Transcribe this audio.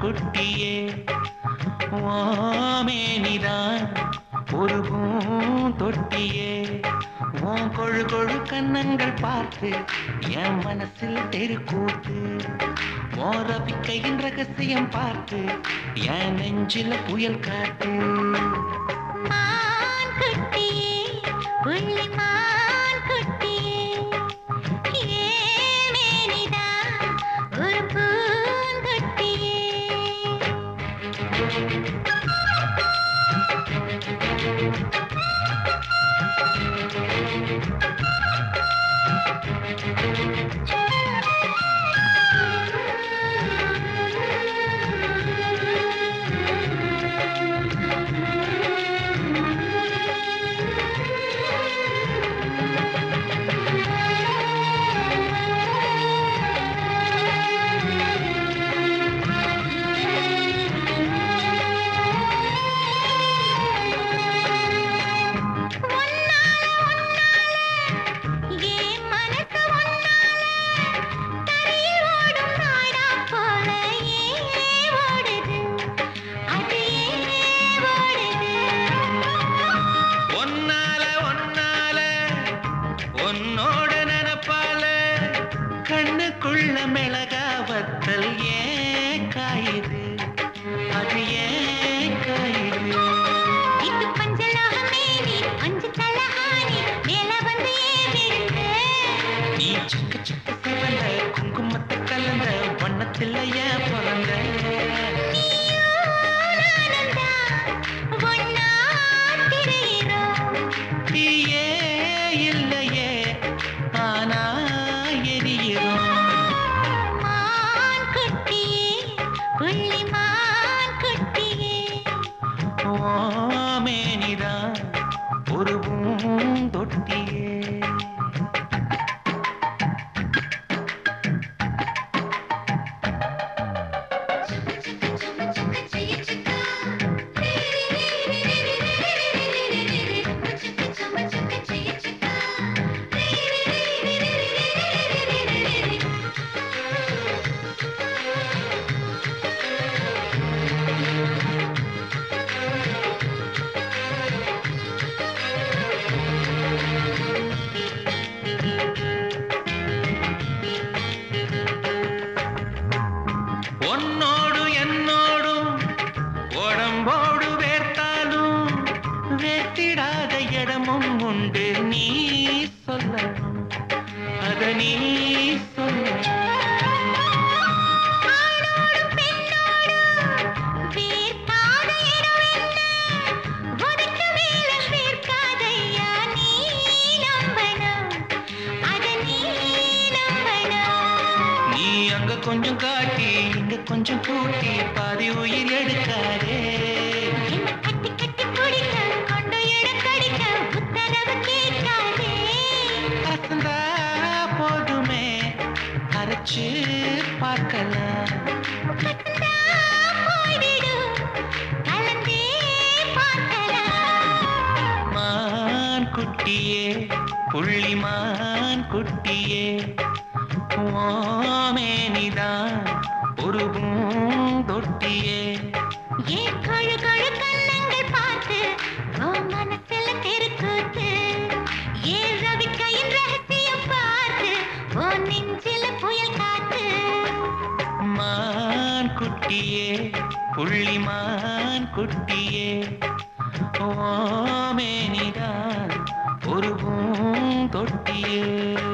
குட்டியே ஓமேனிதான் ஒரு பூந்தொட்டியே உன் கொழு கொழு கண்ணங்கள் பார்த்து என் மனசில் தெருக்கூத்து உன் ரவிக்கையின் ரகசியம் பார்த்து என் நெஞ்சில புயல் காட்டு மான் குட்டியே புள்ளி மான் குட்டியே ஏமேனிதான் ஒரு பூங்குட்டியே ஒன்னால ஒன்னால ஏன் மனசு ஒன்னால தரையில் ஓடும் நாடா போல ஏன் ஓடுது அது ஏன் ஓடுது ஒன்னால ஒன்னால உன்னோட நினப்பால கண்ணுக்குள்ள மிளகா வத்தல் ஏன் காயுது அது ஏன் காயுது இது பஞ்சலோகமே நீ அஞ்சு தலஹானி மேல வந்து ஏன் விழுந்து நீ சிக்க சிக்க சிவந்த குங்குமத்தை கலந்த வண்ணத்தில் ஏன் பிறந்த ஆனந்தா ஒன்னா திரையிறோம் தீயே இல்லையே ஆனா எரியிறோம் மான் குட்டியே புள்ளி மான் குட்டியே ஓமேனிதான் ஒரு பூந்தொட்டியே உன்னோடு என்னோடும் உடம்போடு வேர்த்தாலும் வேர்த்திடாத இடமும் உண்டு நீ சொல்லணும் அத நீ சொல்லணும் ஆணோடும் பெண்ணோடும் வேர்க்காத இடம் என்ன? உனக்கு மேல வேர்க்காதையா நீ நம்பணும். அத நீ நம்பணும். நீ அங்க கொஞ்சம் காட்டி இங்க கொஞ்சம் கூட்டி பாதி உயிர் எடுக்காதே என்னை கட்டி கட்டி பிடிக்க, கொண்டு இடம் கடிக்க உத்தரவு கேட்காதே. அசந்தா போதுமே அரைச்சு பார்க்கலாம் கசந்தா போய்விடு, கலந்தே பார்க்கலாம். மான் குட்டியே புள்ளிமான் குட்டியே ஓமேனிதான் ஒரு பூந்தொட்டியே ஏன் கொழு கொழு கன்னங்கள் பார்த்து உன் மனசுல தெருக்கூத்து ஏன் ரவிக்கையின் ரகசியம் பார்த்து உன் நெஞ்சில புயல் காத்து மான் குட்டியே புள்ளிமான் குட்டியே ஓமேனிதான் ஒரு பூந்தொட்டியே